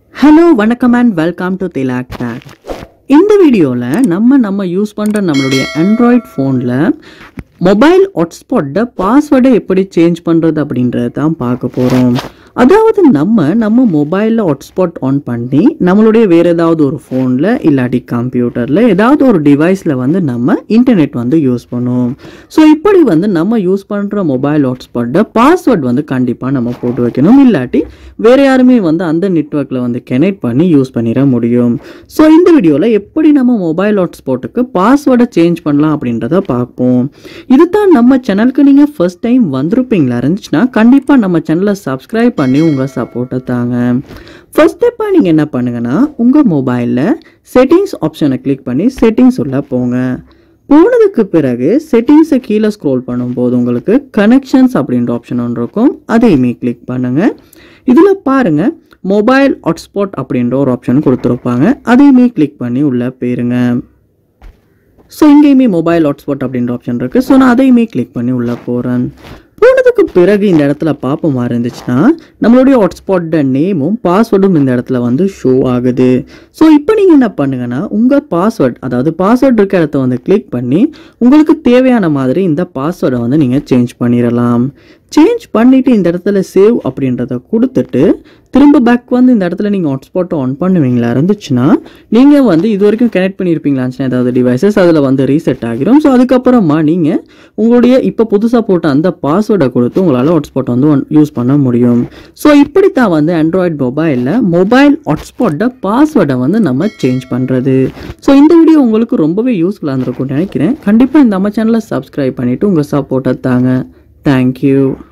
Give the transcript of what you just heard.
hello வணக்கம் and welcome to Tilak tech இந்த வீடியோவில் நம்ம நம்ம யூஸ் பண்ணுற நம்மளுடைய ஆண்ட்ராய்ட் ஃபோனில் மொபைல் ஹாட்ஸ்பாட்டை பாஸ்வேர்டை எப்படி சேஞ்ச் பண்ணுறது அப்படின்றத தான் பார்க்க போகிறோம் அதாவது நம்ம நம்ம மொபைலில் ஹாட்ஸ்பாட் ஆன் பண்ணி நம்மளுடைய வேறு ஏதாவது ஒரு ஃபோனில் இல்லாட்டி கம்ப்யூட்டரில் ஏதாவது ஒரு டிவைஸில் வந்து நம்ம இன்டர்நெட் வந்து யூஸ் பண்ணுவோம் ஸோ இப்படி வந்து நம்ம யூஸ் பண்ணுற மொபைல் ஹாட்ஸ்பாட்டை பாஸ்வேர்ட் வந்து கண்டிப்பாக நம்ம போட்டு வைக்கணும் இல்லாட்டி வேறு யாருமே வந்து அந்த நெட்ஒர்க்கில் வந்து கனெக்ட் பண்ணி யூஸ் பண்ணிட முடியும் ஸோ இந்த வீடியோவில் எப்படி நம்ம மொபைல் ஹாட்ஸ்பாட்டுக்கு பாஸ்வேர்டை சேஞ்ச் பண்ணலாம் அப்படின்றத பார்ப்போம் இதுதான் நம்ம சேனலுக்கு நீங்கள் ஃபர்ஸ்ட் டைம் வந்திருப்பீங்களா இருந்துச்சுன்னா கண்டிப்பாக நம்ம சேனலை சப்ஸ்கிரைப் பண்ணி உங்கள் சப்போர்ட்டை தாங்க ஃபர்ஸ்ட் ஸ்டெப்பாக நீங்கள் என்ன பண்ணுங்கன்னா உங்கள் மொபைலில் செட்டிங்ஸ் ஆப்ஷனை கிளிக் பண்ணி செட்டிங்ஸ் உள்ள போங்க போனதுக்கு பிறகு செட்டிங்ஸை கீழே ஸ்க்ரோல் பண்ணும்போது உங்களுக்கு கனெக்ஷன்ஸ் அப்படின்ற ஆப்ஷன் ஒன்று இருக்கும் அதையுமே கிளிக் பண்ணுங்க இதில் பாருங்க மொபைல் ஹாட்ஸ்பாட் அப்படின்ற ஒரு ஆப்ஷன் கொடுத்துருப்பாங்க அதையுமே கிளிக் பண்ணி உள்ளே போயிருங்க ஸோ இங்கேயுமே மொபைல் ஹாட்ஸ்பாட் அப்படின்ற ஆப்ஷன் இருக்குது ஸோ நான் அதையுமே கிளிக் பண்ணி உள்ளே போகிறேன் போனதுக்கு பிறகு இந்த இடத்துல பார்ப்ப மாதிரி இருந்துச்சுன்னா நம்மளுடைய ஹாட்ஸ்பாட்டோட நேமும் பாஸ்வேர்டும் இந்த இடத்துல வந்து ஷோ ஆகுது ஸோ இப்போ நீங்கள் என்ன பண்ணுங்கன்னா உங்கள் பாஸ்வேர்ட் அதாவது பாஸ்வேர்ட் இருக்க இடத்த வந்து கிளிக் பண்ணி உங்களுக்கு தேவையான மாதிரி இந்த பாஸ்வேர்டை வந்து நீங்கள் சேஞ்ச் பண்ணிடலாம் சேஞ்ச் பண்ணிவிட்டு இந்த இடத்துல சேவ் அப்படின்றத கொடுத்துட்டு திரும்ப பேக் வந்து இந்த இடத்துல நீங்கள் ஹாட்ஸ்பாட்டை ஆன் பண்ணுவீங்களா இருந்துச்சுன்னா நீங்கள் வந்து இது வரைக்கும் கனெக்ட் பண்ணியிருப்பீங்களாச்சுன்னா ஏதாவது டிவைசஸ் அதில் வந்து ரீசெட் ஆகிரும் ஸோ அதுக்கப்புறமா நீங்கள் உங்களுடைய இப்போ புதுசாக போட்ட அந்த பாஸ்வேர்டை கொடுத்து உங்களால் ஹாட்ஸ்பாட் வந்து யூஸ் பண்ண முடியும் ஸோ இப்படி தான் வந்து ஆண்ட்ராய்ட் மொபைலில் மொபைல் ஹாட்ஸ்பாட்டை பாஸ்வேர்டை வந்து நம்ம சேஞ்ச் பண்ணுறது ஸோ இந்த வீடியோ உங்களுக்கு ரொம்பவே யூஸ்ஃபுல்லாக இருந்திருக்கும்னு நினைக்கிறேன் கண்டிப்பாக இந்த நம்ம சேனலை சப்ஸ்கிரைப் பண்ணிவிட்டு உங்கள் சப்போர்ட்டை தாங்க தேங்க்யூ